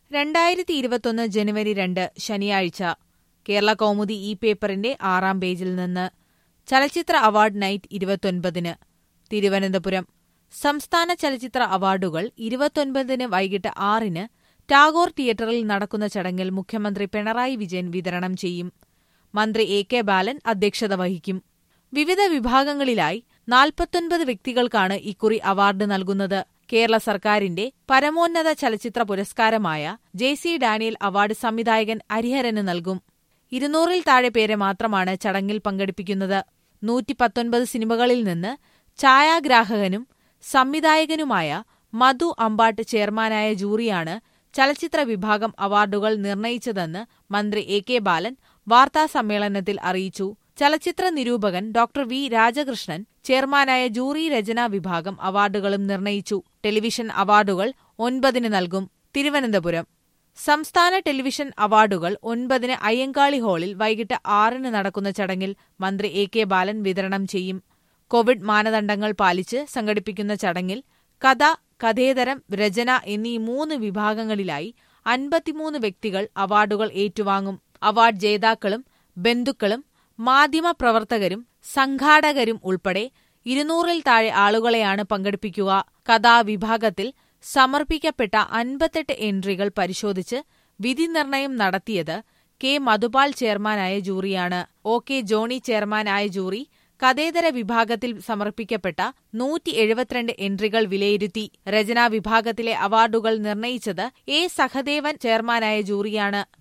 രണ്ടായിരത്തി ഇരുപത്തൊന്ന് ജനുവരി രണ്ട് ശനിയാഴ്ച കേരള കൗമുദി ഈ പേപ്പറിന്റെ ആറാം പേജിൽ നിന്ന് ചലച്ചിത്ര അവാർഡ് നൈറ്റ് ഇരുപത്തൊൻപതിന് തിരുവനന്തപുരം സംസ്ഥാന ചലച്ചിത്ര അവാർഡുകൾ ഇരുപത്തൊൻപതിന് വൈകിട്ട് ആറിന് ടാഗോർ തിയേറ്ററിൽ നടക്കുന്ന ചടങ്ങിൽ മുഖ്യമന്ത്രി പിണറായി വിജയൻ വിതരണം ചെയ്യും മന്ത്രി എ കെ ബാലൻ അധ്യക്ഷത വഹിക്കും വിവിധ വിഭാഗങ്ങളിലായി നാൽപ്പത്തൊൻപത് വ്യക്തികൾക്കാണ് ഇക്കുറി അവാർഡ് നൽകുന്നത് കേരള സർക്കാരിന്റെ പരമോന്നത ചലച്ചിത്ര പുരസ്കാരമായ ജെ സി ഡാനിയൽ അവാർഡ് സംവിധായകൻ ഹരിഹരന് നൽകും ഇരുന്നൂറിൽ താഴെ പേരെ മാത്രമാണ് ചടങ്ങിൽ പങ്കെടുപ്പിക്കുന്നത് നൂറ്റി പത്തൊൻപത് സിനിമകളിൽ നിന്ന് ഛായാഗ്രാഹകനും സംവിധായകനുമായ മധു അമ്പാട്ട് ചെയർമാനായ ജൂറിയാണ് ചലച്ചിത്ര വിഭാഗം അവാർഡുകൾ നിർണയിച്ചതെന്ന് മന്ത്രി എ കെ ബാലൻ വാർത്താസമ്മേളനത്തിൽ അറിയിച്ചു ചലച്ചിത്ര നിരൂപകൻ ഡോക്ടർ വി രാജകൃഷ്ണൻ ചെയർമാനായ ജൂറി രചനാ വിഭാഗം അവാർഡുകളും നിർണയിച്ചു ടെലിവിഷൻ അവാർഡുകൾ ഒൻപതിന് നൽകും തിരുവനന്തപുരം സംസ്ഥാന ടെലിവിഷൻ അവാർഡുകൾ ഒൻപതിന് അയ്യങ്കാളി ഹാളിൽ വൈകിട്ട് ആറിന് നടക്കുന്ന ചടങ്ങിൽ മന്ത്രി എ കെ ബാലൻ വിതരണം ചെയ്യും കോവിഡ് മാനദണ്ഡങ്ങൾ പാലിച്ച് സംഘടിപ്പിക്കുന്ന ചടങ്ങിൽ കഥ കഥേതരം രചന എന്നീ മൂന്ന് വിഭാഗങ്ങളിലായി അൻപത്തിമൂന്ന് വ്യക്തികൾ അവാർഡുകൾ ഏറ്റുവാങ്ങും അവാർഡ് ജേതാക്കളും ബന്ധുക്കളും മാധ്യമപ്രവർത്തകരും സംഘാടകരും ഉൾപ്പെടെ ഇരുന്നൂറിൽ താഴെ ആളുകളെയാണ് പങ്കെടുപ്പിക്കുക കഥാവിഭാഗത്തിൽ സമർപ്പിക്കപ്പെട്ട അൻപത്തെട്ട് എൻട്രികൾ പരിശോധിച്ച് വിധിനിർണയം നടത്തിയത് കെ മധുപാൽ ചെയർമാനായ ജൂറിയാണ് ഒ കെ ജോണി ചെയർമാനായ ജൂറി കഥേതര വിഭാഗത്തിൽ സമർപ്പിക്കപ്പെട്ട നൂറ്റി എഴുപത്തിരണ്ട് എൻട്രികൾ വിലയിരുത്തി രചനാ വിഭാഗത്തിലെ അവാർഡുകൾ നിർണയിച്ചത് എ സഹദേവൻ ചെയർമാനായ ജൂറിയാണ്